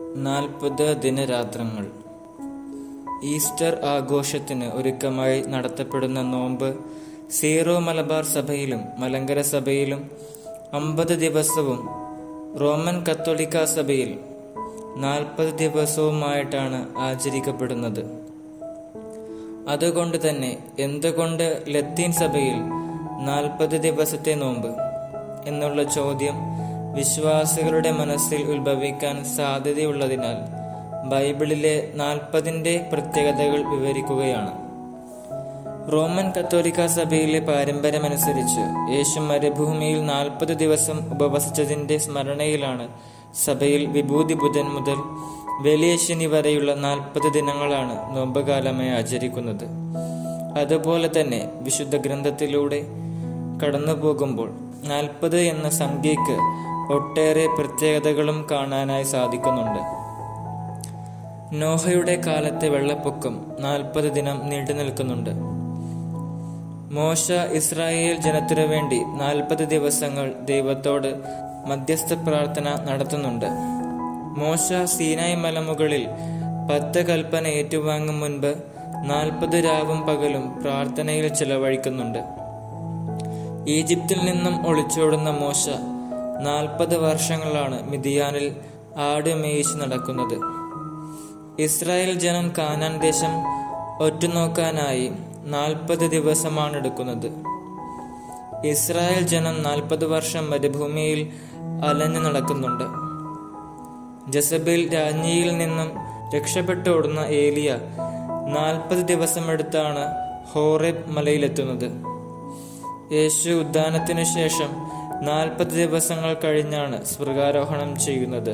നാൽപ്പത് ദിനരാത്രങ്ങൾ ഈസ്റ്റർ ആഘോഷത്തിന് ഒരുക്കമായി നടത്തപ്പെടുന്ന നോമ്പ് സീറോ മലബാർ സഭയിലും മലങ്കര സഭയിലും അമ്പത് ദിവസവും റോമൻ കത്തോലിക്ക സഭയിൽ നാൽപ്പത് ദിവസവുമായിട്ടാണ് ആചരിക്കപ്പെടുന്നത് അതുകൊണ്ട് തന്നെ എന്തുകൊണ്ട് ലത്തീൻ സഭയിൽ നാൽപ്പത് ദിവസത്തെ നോമ്പ് എന്നുള്ള ചോദ്യം വിശ്വാസികളുടെ മനസ്സിൽ ഉത്ഭവിക്കാൻ സാധ്യതയുള്ളതിനാൽ ബൈബിളിലെ നാൽപ്പതിന്റെ പ്രത്യേകതകൾ വിവരിക്കുകയാണ് റോമൻ കത്തോലിക്ക സഭയിലെ പാരമ്പര്യമനുസരിച്ച് യേശു മരുഭൂമിയിൽ നാൽപ്പത് ദിവസം ഉപവസിച്ചതിന്റെ സ്മരണയിലാണ് സഭയിൽ വിഭൂതി ബുധൻ മുതൽ വലിയ ശനി വരെയുള്ള നാൽപ്പത് ദിനങ്ങളാണ് നോമ്പുകാലമായി ആചരിക്കുന്നത് അതുപോലെ തന്നെ വിശുദ്ധ ഗ്രന്ഥത്തിലൂടെ കടന്നു പോകുമ്പോൾ നാൽപ്പത് എന്ന സംഖ്യയ്ക്ക് ഒട്ടേറെ പ്രത്യേകതകളും കാണാനായി സാധിക്കുന്നുണ്ട് നോഹയുടെ കാലത്തെ വെള്ളപ്പൊക്കം നാൽപ്പത് ദിനം നീണ്ടു നിൽക്കുന്നുണ്ട് മോശ ഇസ്രായേൽ ജനത്തിനു വേണ്ടി നാൽപ്പത് ദിവസങ്ങൾ ദൈവത്തോട് മധ്യസ്ഥ പ്രാർത്ഥന നടത്തുന്നുണ്ട് മോശ സീനായ് മലമുകളിൽ പത്ത് കൽപ്പന ഏറ്റുവാങ്ങും മുൻപ് നാൽപ്പത് രാവും പകലും പ്രാർത്ഥനയിൽ ചെലവഴിക്കുന്നുണ്ട് ഈജിപ്തിൽ നിന്നും ഒളിച്ചോടുന്ന മോശ നാൽപ്പത് വർഷങ്ങളാണ് മിതിയാനിൽ ആട് മേയിച്ച് നടക്കുന്നത് ഇസ്രായേൽ ജനം കാനാൻ ദേശം ഒറ്റുനോക്കാനായി നാൽപ്പത് ദിവസമാണ് എടുക്കുന്നത് ഇസ്രായേൽ ജനം നാൽപ്പത് വർഷം മരുഭൂമിയിൽ അലഞ്ഞു നടക്കുന്നുണ്ട് ജസബേൽ രാജ്ഞിയിൽ നിന്നും രക്ഷപ്പെട്ടോടുന്ന ഏലിയ നാൽപ്പത് ദിവസമെടുത്താണ് ഹോറെബ് മലയിലെത്തുന്നത് യേശു ഉദ്ധാനത്തിനു ശേഷം നാൽപ്പത് ദിവസങ്ങൾ കഴിഞ്ഞാണ് സ്വർഗാരോഹണം ചെയ്യുന്നത്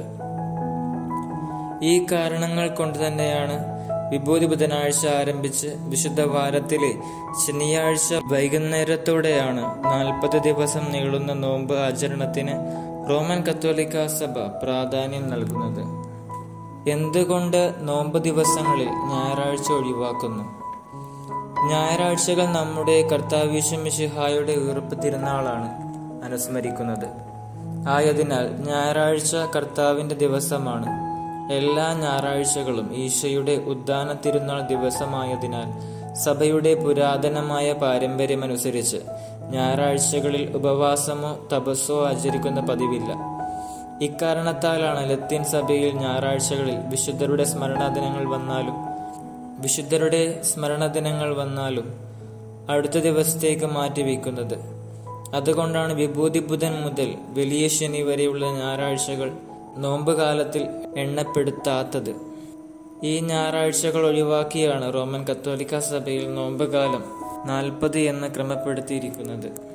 ഈ കാരണങ്ങൾ കൊണ്ട് തന്നെയാണ് വിഭൂതി ബുധനാഴ്ച ആരംഭിച്ച് വിശുദ്ധ വാരത്തിലെ ശനിയാഴ്ച വൈകുന്നേരത്തോടെയാണ് നാൽപ്പത് ദിവസം നീളുന്ന നോമ്പ് ആചരണത്തിന് റോമൻ കത്തോലിക്ക സഭ പ്രാധാന്യം നൽകുന്നത് എന്തുകൊണ്ട് നോമ്പ് ദിവസങ്ങളിൽ ഞായറാഴ്ച ഒഴിവാക്കുന്നു ഞായറാഴ്ചകൾ നമ്മുടെ കർത്താവിശമിഷിഹായുടെ ഉയർപ്പ് തിരുനാളാണ് അനുസ്മരിക്കുന്നത് ആയതിനാൽ ഞായറാഴ്ച കർത്താവിന്റെ ദിവസമാണ് എല്ലാ ഞായറാഴ്ചകളും ഈശോയുടെ ഉദ്ദാന തിരുനാൾ ദിവസമായതിനാൽ സഭയുടെ പുരാതനമായ പാരമ്പര്യമനുസരിച്ച് ഞായറാഴ്ചകളിൽ ഉപവാസമോ തപസ്സോ ആചരിക്കുന്ന പതിവില്ല ഇക്കാരണത്താലാണ് ലത്തീൻ സഭയിൽ ഞായറാഴ്ചകളിൽ വിശുദ്ധരുടെ സ്മരണാദിനങ്ങൾ വന്നാലും വിശുദ്ധരുടെ സ്മരണദിനങ്ങൾ വന്നാലും അടുത്ത ദിവസത്തേക്ക് മാറ്റിവെക്കുന്നത് അതുകൊണ്ടാണ് വിഭൂതി ബുധൻ മുതൽ വലിയ ശനി വരെയുള്ള ഞായറാഴ്ചകൾ നോമ്പ് കാലത്തിൽ എണ്ണപ്പെടുത്താത്തത് ഈ ഞായറാഴ്ചകൾ ഒഴിവാക്കിയാണ് റോമൻ കത്തോലിക്ക സഭയിൽ നോമ്പ് കാലം നാൽപ്പത് എന്ന് ക്രമപ്പെടുത്തിയിരിക്കുന്നത്